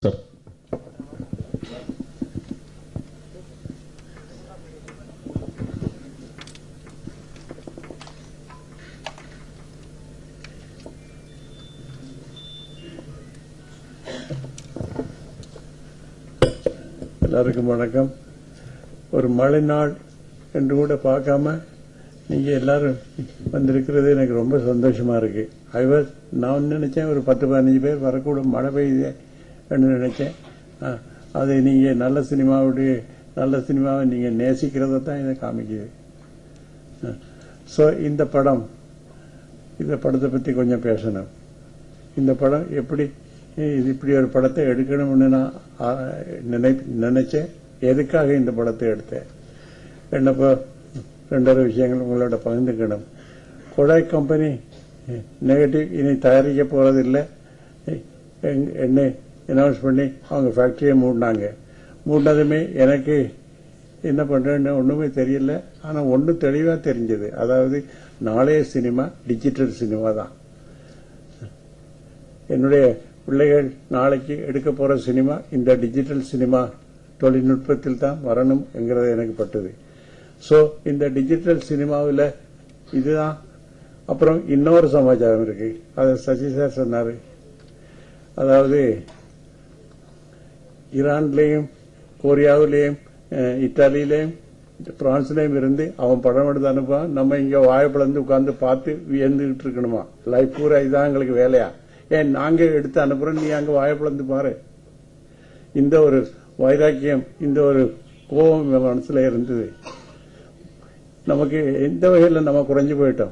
Sir எல்லாருக்கும் வணக்கம் ஒரு மழை நாள் என்று கூட பார்க்காம நீங்க எல்லாரும் வந்திருக்கிறது எனக்கு ரொம்ப சந்தோஷமா இருக்கு ஐ வாஸ் நான் நினைச்சேன் ஒரு பத்து பதினஞ்சு பேர் வரக்கூட மழை பெய்யுது நினைச்சேன் ஆ, அது நீங்க நல்ல சினிமாவுடைய நல்ல சினிமாவை நீங்க நேசிக்கிறத தான் இதை காமிக்குது ஸோ இந்த படம் இந்த படத்தை பத்தி கொஞ்சம் பேசணும் இந்த படம் எப்படி இது இப்படி ஒரு படத்தை எடுக்கணும்னு நான் ஆ, நினை நினைச்சேன் எதுக்காக இந்த படத்தை எடுத்தேன் என்னப்போ ரெண்டொரு விஷயங்கள் உங்களோட பகிர்ந்துக்கணும் கொடாய் கம்பெனி நெகட்டிவ் இனி தயாரிக்க போறதில்லை என்ன அனௌன்ஸ் பண்ணி அவங்க ஃபேக்டரியை மூடினாங்க மூடினதுமே எனக்கு என்ன பண்றேன்னு ஒண்ணுமே தெரியல ஆனா ஒண்ணு தெளிவா தெரிஞ்சது அதாவது நாளைய சினிமா டிஜிட்டல் சினிமா தான் என்னுடைய பிள்ளைகள் நாளைக்கு எடுக்க போற சினிமா இந்த டிஜிட்டல் சினிமா தொழில்நுட்பத்தில் தான் வரணும் என்கிறது எனக்கு பட்டது சோ இந்த டிஜிட்டல் சினிமாவில் இதுதான் அப்புறம் இன்னொரு சமாச்சாரம் இருக்கு அதை சசி சார் சொன்னாரு அதாவது ஈரான்லேயும் கொரியாவிலேயும் அஹ், இத்தாலியிலேயும் பிரான்ஸ்லயும் இருந்து அவன் படம் எடுத்து அனுப்புவான் நம்ம இங்க வாயை பிளந்து உட்கார்ந்து பார்த்து வியந்துகிட்டு இருக்கணுமா லைஃப் பூரா இதான் எங்களுக்கு வேலையா ஏன் நாங்க எடுத்து அனுப்புறோம் நீ அங்க வாயை பிளந்து பாரு இந்த ஒரு வைராக்கியம் இந்த ஒரு கோபம் என் மனசுல இருந்தது நமக்கு எந்த வகையில நம்ம குறைஞ்சு போயிட்டோம்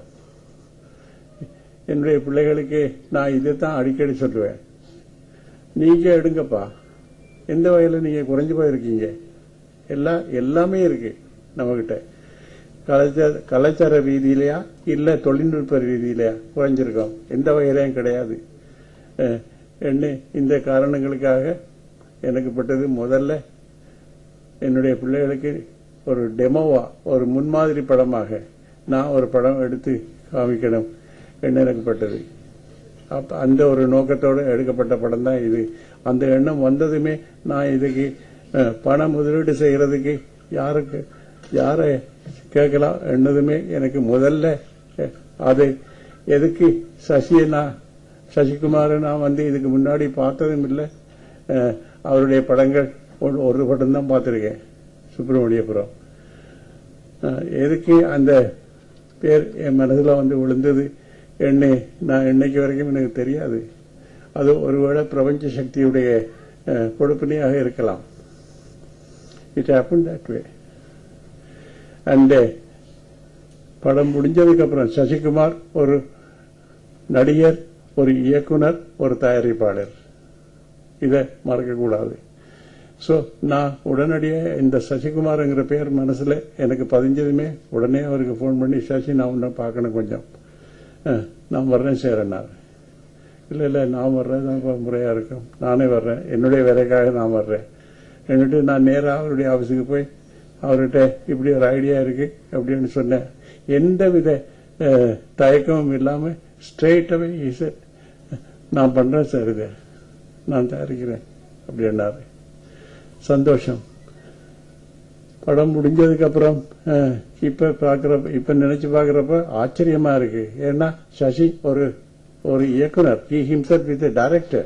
என்னுடைய பிள்ளைகளுக்கு நான் இதை தான் அடிக்கடி சொல்லுவேன் நீங்க எடுங்கப்பா எந்த வகையில நீங்க குறைஞ்சு போயிருக்கீங்க எல்லாம் எல்லாமே இருக்கு நம்மகிட்ட கலாச்சார கலாச்சார ரீதியிலையா இல்ல தொழில்நுட்ப ரீதியிலையா குறைஞ்சிருக்கோம் எந்த வகையிலையும் கிடையாது அஹ், என்ன இந்த காரணங்களுக்காக எனக்கு பட்டது முதல்ல என்னுடைய பிள்ளைகளுக்கு ஒரு டெமோவா ஒரு முன்மாதிரி படமாக நான் ஒரு படம் எடுத்து காமிக்கணும் என்று எனக்கு பட்டது அப்ப அந்த ஒரு நோக்கத்தோடு எடுக்கப்பட்ட படம் தான் இது அந்த எண்ணம் வந்ததுமே நான் இதுக்கு அஹ், பண முதலீடு செய்யறதுக்கு யாருக்கு யாரை கேட்கலாம் என்னதுமே எனக்கு முதல்ல அஹ், அது எதுக்கு சசியை நான் சசிகுமாரை நான் வந்து இதுக்கு முன்னாடி பார்த்ததும் இல்லை அஹ், அவருடைய படங்கள் ஒரு ஒரு படம் தான் பார்த்துருக்கேன் சுப்பிரமணியபுரம் அஹ், எதுக்கு அந்த பேர் என் மனதில் வந்து விழுந்தது என்னை நான் இன்னைக்கு வரைக்கும் எனக்கு தெரியாது அது ஒருவேளை பிரபஞ்ச சக்தியுடைய அஹ், கொடுப்பினையாக இருக்கலாம் it happen that way and படம் முடிஞ்சதுக்கு அப்புறம் சசிகுமார் ஒரு நடிகர் ஒரு இயக்குனர் ஒரு தயாரிப்பாளர் இதை மறக்கக்கூடாது ஸோ நான் உடனடியாக இந்த சசிகுமார்ங்கிற பேர் மனசுல எனக்கு பதிஞ்சதுமே உடனே அவருக்கு ஃபோன் பண்ணி சசி நான் உன்னை பார்க்கணும் கொஞ்சம் அஹ், நான் வர்றேன் சேரன்னார் இல்லை இல்லை நான் வர்றேன் தான் இப்ப முறையா இருக்கும் நானே வர்றேன் என்னுடைய வேலைக்காக நான் வர்றேன் എന്നിട്ട് நான் நேராக அவருடைய ஆஃபீஸுக்கு போய் அவர்கிட்ட இப்படி ஒரு ஐடியா இருக்கு அப்படின்னு சொன்னேன் எந்தவித அஹ், தயக்கமும் இல்லாம ஸ்ட்ரெயிட்டாவே ஈஸ நான் பண்றேன் சார் இதை நான் தயாரிக்கிறேன் அப்படின்னாரு சந்தோஷம் படம் முடிஞ்சதுக்கு அப்புறம் அஹ், இப்ப பாக்குறப்ப இப்ப நினைச்சு பாக்குறப்ப ஆச்சரியமா இருக்கு ஏன்னா சசி ஒரு ஒரு இயக்குனர் ஹி ஹிம்செல்ஃப் வித் டைரக்டர்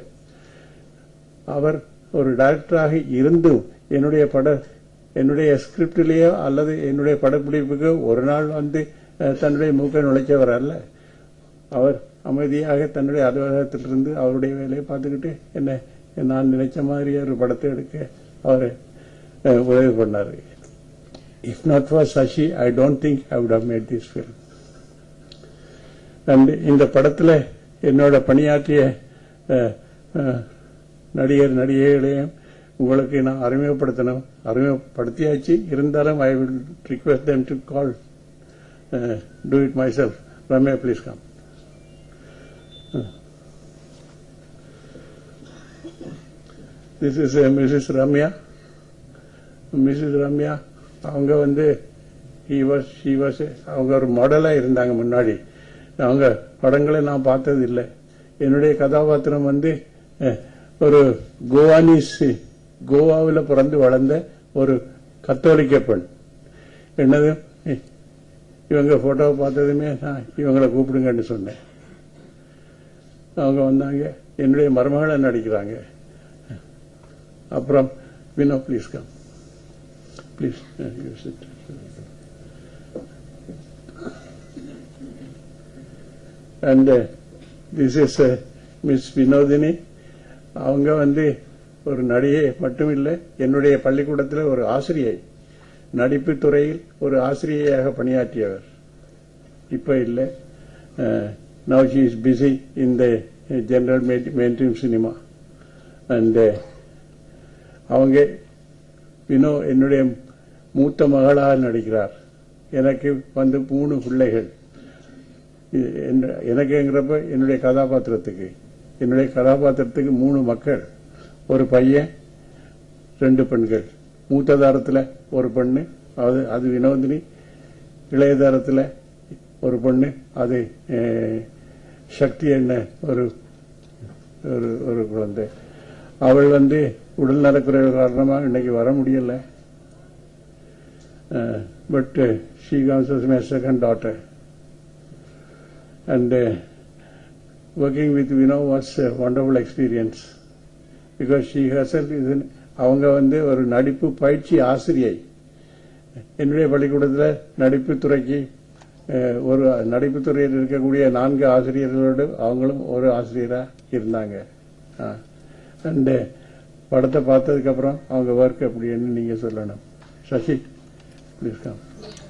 அவர் ஒரு டைரக்டராக இருந்தும் என்னுடைய பட என்னுடைய ஸ்கிரிப்டிலேயோ அல்லது என்னுடைய படப்பிடிப்புக்கு ஒரு நாள் வந்து அஹ், தன்னுடைய மூக்கை நுழைச்சவர் அல்ல அவர் அமைதியாக தன்னுடைய அலுவலகத்திலிருந்து அவருடைய வேலையை பார்த்துக்கிட்டு என்ன நான் நினைச்ச மாதிரி ஒரு படத்தை எடுக்க அவர் அஹ், உதவி பண்ணாரு if not for Sasi I don't think I would have made this film and இந்த படத்துல என்னோட பணியாற்றிய அஹ், அஹ், நடிகர் நடிகைகளையும் உங்களுக்கு நான் அறிமுகப்படுத்தணும் அறிமுகப்படுத்தியாச்சு இருந்தாலும் I will request them to call do it myself Ramya please come this is missus Ramya missus Ramya அவங்க வந்து he was she was அவங்க ஒரு மாடலா இருந்தாங்க முன்னாடி அவங்க படங்களை நான் பார்த்தது இல்லை என்னுடைய கதாபாத்திரம் வந்து அஹ், ஒரு கோவானிஸ் கோவாவில் பிறந்து வளர்ந்த ஒரு கத்தோலிக்க பெண் என்னது இவங்க போட்டோவை பார்த்ததுமே நான் இவங்களை கூப்பிடுங்கன்னு சொன்னேன் அவங்க வந்தாங்க என்னுடைய மருமகளை நடிக்கிறாங்க அப்புறம் Vino please come please use it and this is miss Vinodhini அவங்க வந்து ஒரு நடிகை மட்டும் இல்லை என்னுடைய பள்ளிக்கூடத்தில் ஒரு ஆசிரியை நடிப்பு துறையில் ஒரு ஆசிரியையாக பணியாற்றியவர் இப்ப இல்லை now she is busy in the general mainstream cinema and அவங்க வினோ என்னுடைய மூத்த மகளாக நடிக்கிறார் எனக்கு வந்து மூணு பிள்ளைகள் இது என்ன- எனக்குங்கிறப்ப என்னுடைய கதாபாத்திரத்துக்கு என்னுடைய கதாபாத்திரத்துக்கு மூணு மக்கள் ஒரு பையன் ரெண்டு பெண்கள் மூத்த தாரத்தில் ஒரு பெண்ணு அது அது வினோதினி இளைய தாரத்தில் ஒரு பொண்ணு அது அஹ், சக்தி என்ன ஒரு ஒரு ஒரு குழந்தை அவள் வந்து உடல் நலக்குறைவு காரணமாக இன்னைக்கு வர முடியல but she conscious my second daughter and uh, working with Vino was a wonderful experience because she herself is an அவங்க வந்து ஒரு நடிப்பு பயிற்சி ஆசிரியை என்னுடைய பள்ளிக்கூடத்தில் நடிப்பு துறைக்கு அஹ், ஒரு நடிப்பு துறையில் இருக்கக்கூடிய நான்கு ஆசிரியர்களோடு அவங்களும் ஒரு ஆசிரியராக இருந்தாங்க அண்டு படத்தை பார்த்ததுக்கு அப்புறம் அவங்க ஒர்க் அப்படின்னு நீங்க சொல்லணும் Sasi please come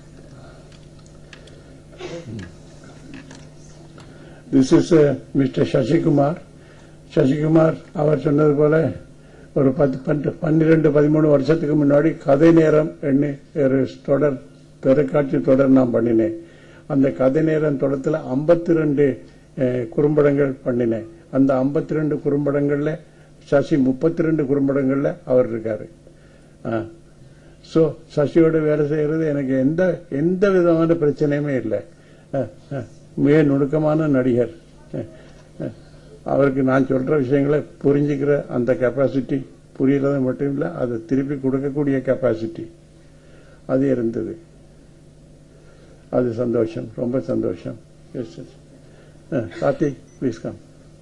this is mister Sasikumar Sasikumar அவர் சொன்னது போல ஒரு பத்து பன்ன- பன்னிரண்டு பதிமூணு வருஷத்துக்கு முன்னாடி கதை நேரம் என்ன ஒரு தொடர் தொலைக்காட்சி தொடர் நான் பண்ணினேன் அந்த கதை நேரம் தொடத்துல 52 ரெண்டு குறும்படங்கள் பண்ணினேன் அந்த 52 ரெண்டு குறும்படங்கள்ல சசி 32 ரெண்டு குறும்படங்கள்ல அவர் இருக்காரு சோ சசியோட வேலை செய்யறது எனக்கு எந்த எந்த விதமான பிரச்சனையுமே இல்லை அஹ், அஹ், மிக நுணுக்கமான நடிகர் அஹ், அஹ், அவருக்கு நான் சொல்ற விஷயங்களை புரிஞ்சுக்கிற அந்த கெப்பாசிட்டி புரியறது மட்டும் இல்ல அதை திருப்பி கொடுக்கக்கூடிய கெப்பாசிட்டி அது இருந்தது அது சந்தோஷம் ரொம்ப சந்தோஷம் yes yes Karthik please come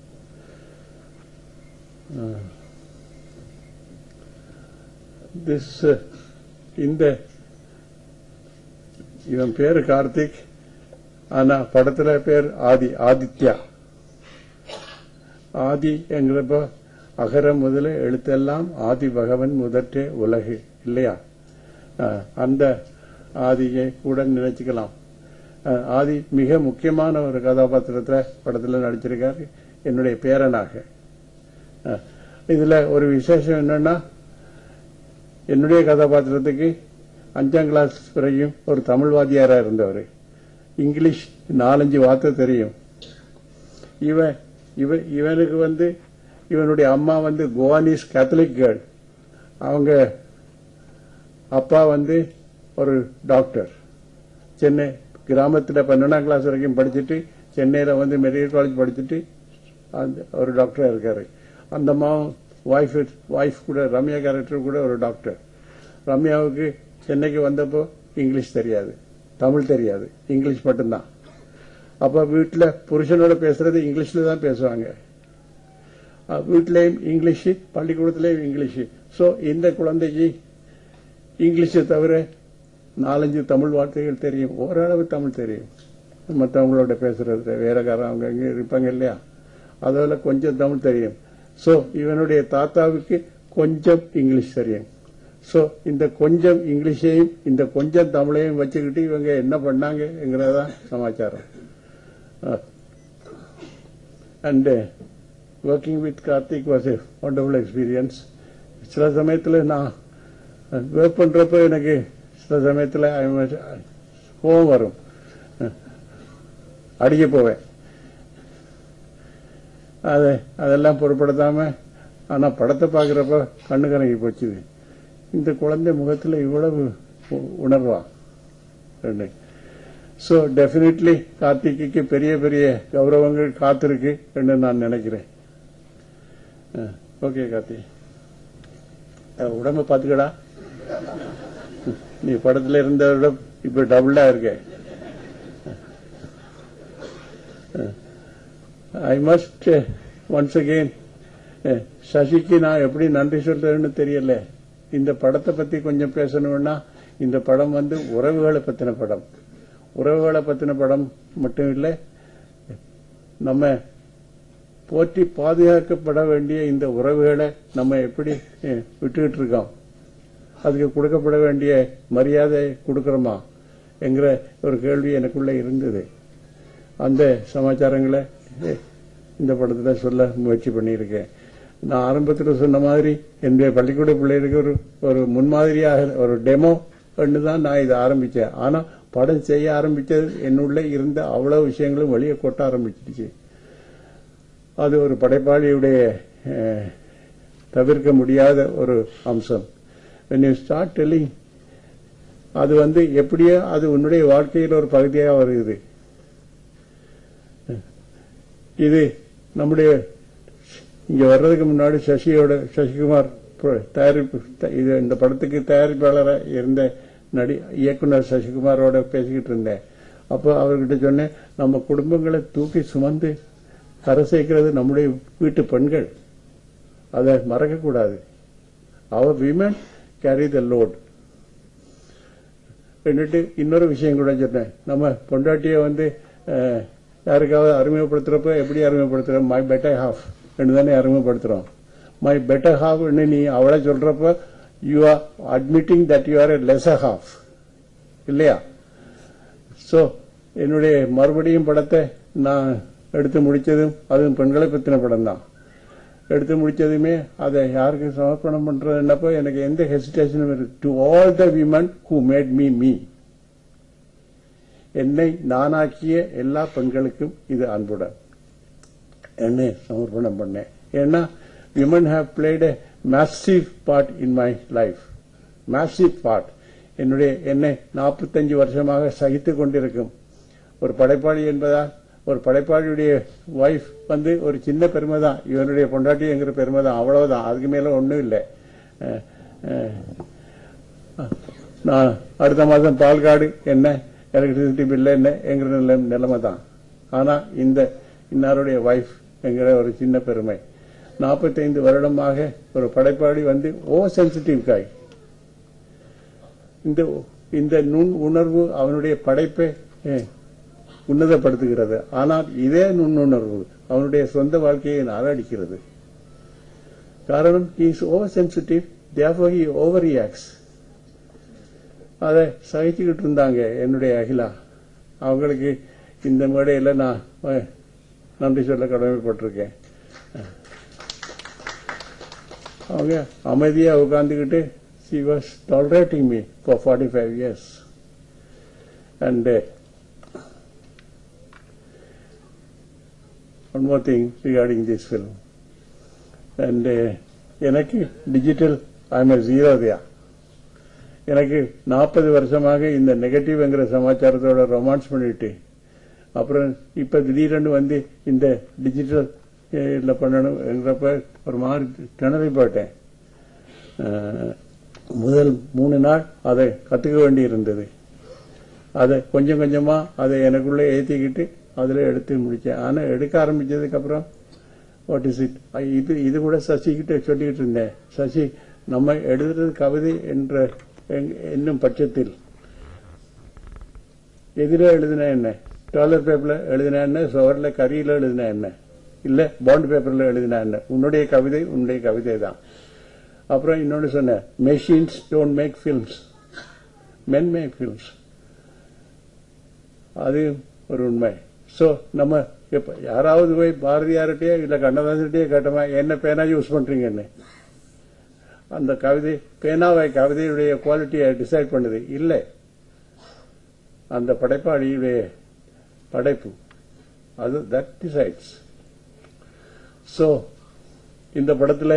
this இந்த இவன் பேரு கார்த்திக் ஆனா படத்துல பேர் ஆதி ஆதித்யா ஆதி என்கிறப்ப அகர முதல எழுத்தெல்லாம் ஆதி பகவன் முதற்றே உலகு இல்லையா அஹ், அந்த ஆதியை கூட நினைச்சுக்கலாம் அஹ், ஆதி மிக முக்கியமான ஒரு கதாபாத்திரத்துல படத்துல நடிச்சிருக்காரு என்னுடைய பேரனாக அஹ், இதுல ஒரு விசேஷம் என்னன்னா என்னுடைய கதாபாத்திரத்துக்கு அஞ்சாம் கிளாஸ் வரையும் ஒரு தமிழ் வாத்தியாரா இருந்தவர் இங்கிலீஷ் நாலஞ்சு வார்த்தை தெரியும் இவன் இவன் இவனுக்கு வந்து இவனுடைய அம்மா வந்து கோவானிஸ் கேத்தலிக் கேர்ள் அவங்க அப்பா வந்து ஒரு டாக்டர் சென்னை கிராமத்தில் பன்னெண்டாம் கிளாஸ் வரைக்கும் படிச்சுட்டு சென்னையில் வந்து மெடிக்கல் காலேஜ் படிச்சுட்டு அந்த ஒரு டாக்டரா இருக்காரு அந்த அம்மாவும் ஒய்ஃப் ஒய்ஃப் கூட ரம்யா கேரக்டர் கூட ஒரு டாக்டர் ரம்யாவுக்கு சென்னைக்கு வந்தப்போ இங்கிலீஷ் தெரியாது தமிழ் தெரியாது இங்கிலீஷ் மட்டும்தான் அப்ப வீட்டில் புருஷனோட பேசுறது இங்கிலீஷ்ல தான் பேசுவாங்க அஹ் வீட்லயும் இங்கிலீஷ் பள்ளிக்கூடத்திலையும் இங்கிலீஷ் சோ இந்த குழந்தைக்கு இங்கிலீஷை தவிர நாலஞ்சு தமிழ் வார்த்தைகள் தெரியும் ஓரளவு தமிழ் தெரியும் மற்றவங்களோட பேசுறது வேறக்காரன் அவங்க இங்க இருப்பாங்க இல்லையா அதோட கொஞ்சம் தமிழ் தெரியும் சோ இவனுடைய தாத்தாவுக்கு கொஞ்சம் இங்கிலீஷ் தெரியும் சோ இந்த கொஞ்சம் இங்கிலீஷையும் இந்த கொஞ்சம் தமிழையும் வச்சுக்கிட்டு இவங்க என்ன பண்ணாங்கங்கிறதான் சமாச்சாரம் and working with Karthik was a wonderful experience சில சமயத்தில் நான் ஒர்க் பண்றப்ப எனக்கு சில சமயத்தில் கோவம் வரும் அடிக்க போவேன் அதை அதெல்லாம் பொருட்படுத்தாம ஆனா படத்தை பார்க்கறப்ப கண்ணு கலங்கி போச்சுது இந்த குழந்தை முகத்துல இவ்வளவு உ- உணர்வா ரெண்டு ஸோ டெஃபினெட்லி கார்த்திக்கு பெரிய பெரிய கௌரவங்கள் காத்திருக்கு என்று நான் நினைக்கிறேன் ஓகே கார்த்தி அஹ், உடம்ப பாத்துக்கடா நீ படத்துல இருந்த விட இப்ப டபுளா இருக்க ஐ மஸ்ட் ஒன்ஸ் அகெயின் சசிக்கு நான் எப்படி நன்றி சொல்றேன்னு தெரியல இந்த படத்தை பத்தி கொஞ்சம் பேசணும்னா இந்த படம் வந்து உறவுகளை பத்தின படம் உறவுகளை பத்தின படம் மட்டும் இல்லை நம்ம போற்றி பாதுகாக்கப்பட வேண்டிய இந்த உறவுகளை நம்ம எப்படி அஹ், விட்டுக்கிட்டு இருக்கோம் அதுக்கு கொடுக்கப்பட வேண்டிய மரியாதை கொடுக்கறோமா என்கிற ஒரு கேள்வி எனக்குள்ள இருந்தது அந்த சமாச்சாரங்களை அஹ், இந்த படத்துல சொல்ல முயற்சி பண்ணியிருக்கேன் நான் ஆரம்பத்தில் சொன்ன மாதிரி என்னுடைய பள்ளிக்கூட பிள்ளைகளுக்கு ஒரு ஒரு முன்மாதிரியாக ஒரு டெமோ தான் நான் இதை ஆரம்பிச்சேன் ஆனா படம் செய்ய ஆரம்பிச்சது என்னுள்ள இருந்த அவ்வளவு விஷயங்களும் வெளியே கொட்ட ஆரம்பிச்சிடுச்சு அது ஒரு படைப்பாளியுடைய அஹ், தவிர்க்க முடியாத ஒரு அம்சம் when you start telling அது வந்து எப்படியோ அது உன்னுடைய வாழ்க்கையில் ஒரு பகுதியாக வருகிறது இது நம்முடைய இங்க வர்றதுக்கு முன்னாடி சசியோட சசிகுமார் பு- தயாரிப்பு த- இது இந்த படத்துக்கு தயாரிப்பாளராக இருந்த நடி இயக்குனர் சசிகுமாரோட பேசிக்கிட்டு இருந்தேன் அப்போ அவர்கிட்ட சொன்னேன் நம்ம குடும்பங்களை தூக்கி சுமந்து கரை சேர்க்கிறது நம்முடைய வீட்டு பெண்கள் அதை மறக்கக்கூடாது அவர் விமன் கேரி த லோட் എന്നിട്ട് இன்னொரு விஷயம் கூட சொன்னேன் நம்ம பொண்டாட்டியை வந்து அஹ், யாருக்காவது அறிமுகப்படுத்துறப்ப எப்படி அறிமுகப்படுத்துறோம் மை பெட்டர் ஹாஃப் என்று தானே அறிமுகப்படுத்துறோம் மை பெட்டர் ஹாஃப் நீ அவளை சொல்றப்ப you are admitting that you are a lesser half இல்லையா சோ என்னுடைய மறுபடியும் படத்தை நான் எடுத்து முடிச்சதும் அதுவும் பெண்களை பத்தின படம் தான் எடுத்து முடிச்சதுமே அதை யாருக்கு சமர்ப்பணம் பண்றதுன்னப்போ எனக்கு எந்த ஹெசிடேஷனும் இருக்கு to all the women who made me me என்னை நானாக்கிய எல்லா பெண்களுக்கும் இது அன்புடன் என்னை சமர்ப்பணம் பண்ணேன் ஏன்னா women have played a massive part in my life massive part என்னுடைய என்னை நாற்பத்தஞ்சு வருஷமாக சகித்துக் கொண்டிருக்கும் ஒரு படைப்பாளி என்பதால் ஒரு படைப்பாளியுடைய வைஃப் வந்து ஒரு சின்ன பெருமை தான் இவனுடைய பொண்டாட்டிங்கிற பெருமை தான் அவ்வளவுதான் அதுக்கு மேல ஒன்றும் இல்லை அஹ், அஹ், நான் அடுத்த மாதம் பால்காடு என்ன எலக்ட்ரிசிட்டி பில் என்ன என்கிற நிலை- நிலைமை தான் ஆனா இந்த இன்னாருடைய வைஃப் என்கிற ஒரு சின்ன பெருமை நாற்பத்தைந்து வருடமாக ஒரு படைப்பாளி வந்து ஓ சென்சிட்டிவ் காய் இந்த இந்த நுண் உணர்வு அவனுடைய படைப்பை அஹ், உன்னதப்படுத்துகிறது ஆனால் இதே நுண்ணுணர்வு அவனுடைய சொந்த வாழ்க்கையை நாரடிக்கிறது காரணம் he is over sensitive therefore he over reacts அதை சகிச்சுக்கிட்டு இருந்தாங்க என்னுடைய அகிலா அவங்களுக்கு இந்த மேடையில் நான் அஹ், நன்றி சொல்ல கடமைப்பட்டிருக்கேன் அவங்க அமைதியா உட்கார்ந்துக்கிட்டு she was tolerating me for 45 years and uh, one more thing regarding this film and uh, எனக்கு டிஜிட்டல் ஐம் a ஜீரோ தியா எனக்கு நாற்பது வருஷமாக இந்த நெகட்டிவ்ங்கிற சமாச்சாரத்தோட ரொமான்ஸ் பண்ணிட்டு அப்புறம் இப்ப திடீரென்று வந்து இந்த டிஜிட்டல் இல்ல பண்ணணுங்கிறப்ப ஒரு மாதிரி திணறி போயிட்டேன் அஹ், முதல் மூணு நாள் அதை கத்துக்க வேண்டி இருந்தது அதை கொஞ்சம் கொஞ்சமா அதை எனக்குள்ள ஏத்திக்கிட்டு அதுல எடுத்து முடிச்சேன் ஆனா எடுக்க ஆரம்பிச்சதுக்கு அப்புறம் வாட் இஸ் இட் இது இது கூட சசி கிட்ட சொல்லிக்கிட்டு இருந்தேன் சசி நம்ம எழுதுறது கவிதை என்ற எங்- என்னும் பட்சத்தில் எதிர எழுதின என்ன டாலர் பேப்பர்ல எழுதின என்ன சுவர்ல கரியில எழுதின என்ன இல்ல பாண்ட் பேப்பர்ல எழுதின என்ன உன்னுடைய கவிதை உன்னுடைய கவிதை தான் அப்புறம் இன்னொன்னு சொன்ன machines don't make films men make films அது ஒரு உண்மை சோ நம்ம இப்ப யாராவது போய் பாரதியார்கிட்டயே இல்ல கண்ணதாசன்கிட்டயே கேட்டோமா என்ன பேனா யூஸ் பண்றீங்கன்னு அந்த கவிதை பேனாவை கவிதையுடைய குவாலிட்டியை டிசைட் பண்ணுது இல்லை அந்த படைப்பாளியுடைய படைப்பு அது தட் டிசைட்ஸ் சோ இந்த படத்துல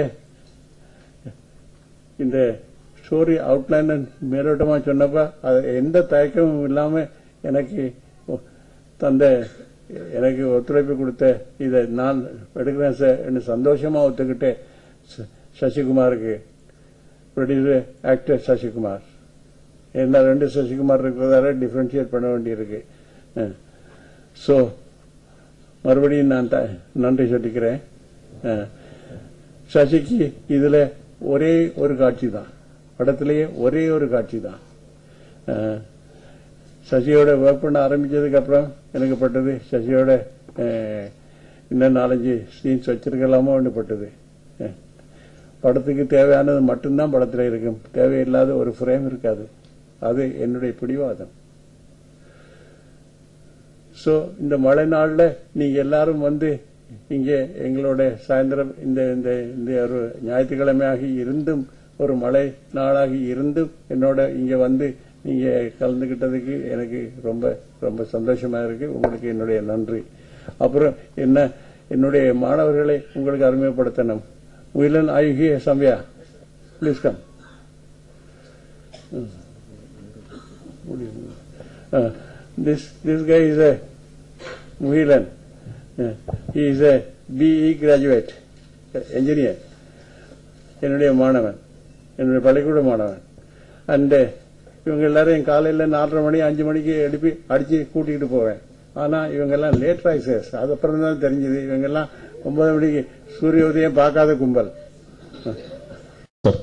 இந்த ஸ்டோரி அவுட்லைன் மேலோட்டமா சொன்னப்ப அது எந்த தயக்கமும் இல்லாம எனக்கு தந்த எனக்கு ஒத்துழைப்பு கொடுத்த இதை நான் எடுக்கிறேன் சார் என்று சந்தோஷமா ஒத்துக்கிட்டு ச- சசிகுமாருக்கு ப்ரொடியூசர் ஆக்டர் சசிகுமார் என்ன ரெண்டு சசிகுமார் இருக்கிறதால டிஃபரன்ஷியேட் பண்ண வேண்டியிருக்கு ஸோ மறுபடியும் நான் த- நன்றி சொல்லிக்கிறேன் அஹ், சசிக்கு இதுல ஒரே ஒரு காட்சி தான் படத்திலேயே ஒரே ஒரு காட்சி தான் அஹ், சசியோட ஒர்க் பண்ண ஆரம்பிச்சதுக்கு அப்புறம் எனக்கு பட்டது சசியோட அஹ், இன்னும் நாலஞ்சு சீன்ஸ் வச்சிருக்கலாமோ ஒன்று பட்டது அஹ், படத்துக்கு தேவையானது மட்டும்தான் படத்தில் இருக்கும் தேவையில்லாத ஒரு ஃப்ரேம் இருக்காது அது என்னுடைய பிடிவாதம் ஸோ இந்த மழை நாள்ல நீங்க எல்லாரும் வந்து இங்கே எங்களோட சாயந்தரம் இந்த இந்த இந்த ஒரு ஞாயிற்றுக்கிழமையாகி இருந்தும் ஒரு மழை நாளாகி இருந்தும் என்னோட இங்க வந்து நீங்க கலந்துகிட்டதுக்கு எனக்கு ரொம்ப ரொம்ப சந்தோஷமா இருக்கு உங்களுக்கு என்னுடைய நன்றி அப்புறம் என்ன என்னுடைய மாணவர்களை உங்களுக்கு அறிமுகப்படுத்தணும் முயலன் ஆயுகிய Samya please come Uh, this this guy is a Muhilan. Uh, he is a BE graduate, uh, engineer. என்னுடைய மாணவன் என்னுடைய பள்ளிக்கூட மாணவன் அண்ட் இவங்க எல்லாரும் காலையில் நாலரை மணி அஞ்சு மணிக்கு எழுப்பி அடிச்சு கூட்டிகிட்டு போவேன் ஆனா இவங்க எல்லாம் லேட் ரைசர்ஸ் அது அப்புறம் தான் தெரிஞ்சது இவங்க எல்லாம் ஒன்பது மணிக்கு சூரிய உதயம் பார்க்காத கும்பல்